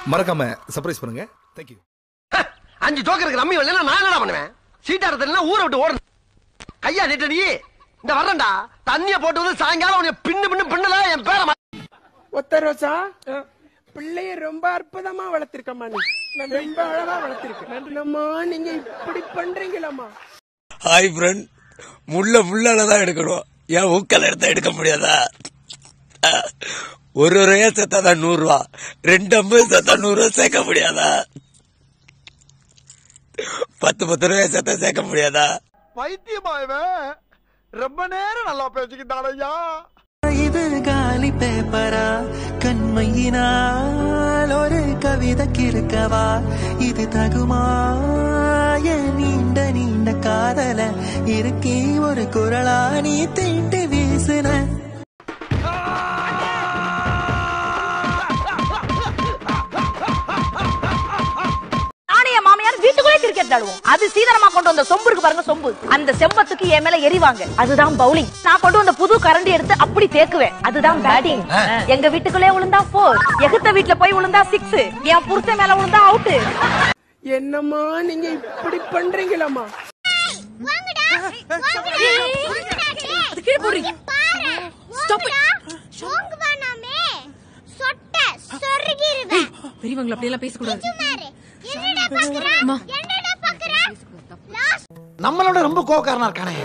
மறக்காம சர்ப்ரைஸ் பண்ணுங்க தேங்க்யூ அஞ்சு ஜோக்கருக்கு ரம்மி வரல நான் என்ன பண்ணுவேன் சீட்டாடத்துல ஊரை விட்டு ஓடணும் கையா நீட்ட நீ இந்த வர்றேன்டா தண்ணிய போட்டு வந்து சாயங்காலம் உன்னை பின்னு பின்னு பின்னல என் பேரை மா- ஒத்த ரோசா பிள்ளைய ரொம்ப அற்புதமா வளர்த்திருக்கம்மா நீ ரொம்ப அழகா வளர்த்திருக்க இல்லம்மா நீங்க இப்படி பண்றீங்களம்மா ஹாய் ஃப்ரெண்ட் முள்ள முள்ளால தான் எடுக்கணும் ஏன் ஊக்கல் எடுத்தா எடுக்க முடியாதா அஹ், ஒரு ஒரு சேர்த்தா தான் நூறு ரூபா ரெண்டு ஐம்பது சேர்த்தா நூறு ரூபா சேர்க்க முடியாதா பத்து பத்து ரூபாய் சேர்த்தா சேர்க்க முடியாதா பைத்தியமா இவன் ரொம்ப நேரம் நல்லா பேசிக்கிட்டான் ஐயா இது காலி பேப்பரா கண்மையினால் ஒரு கவிதை கிறுக்கவா இது தகுமா என் நீண்ட நீண்ட காதல இருக்கி ஒரு குரலா நீ தீண்டு வீசுன நானே என் மாமியார் வீட்டுக்குள்ளே கிரிக்கெட் விளையாடுவோம் அது சீதனமா கொண்டு வந்த சொம்பு இருக்கு பாருங்க சொம்பு அந்த செம்பத்துக்கு என் மேல எரிவாங்க அதுதான் பவுலிங் நான் கொண்டு வந்த புது கரண்டி எடுத்து அப்படி தேக்குவேன் அதுதான் பேட்டிங் எங்க வீட்டுக்குள்ளே விழுந்தா போர் எகுத்த வீட்டுல போய் விழுந்தா சிக்ஸ் என் புருஷன் மேல விழுந்தா அவுட் என்னம்மா நீங்க இப்படி பண்றீங்களம்மா பெரியவங்களை அப்படியெல்லாம் பேசக்கூடாது நம்மளோட ரொம்ப கோக்காரனா இருக்கானே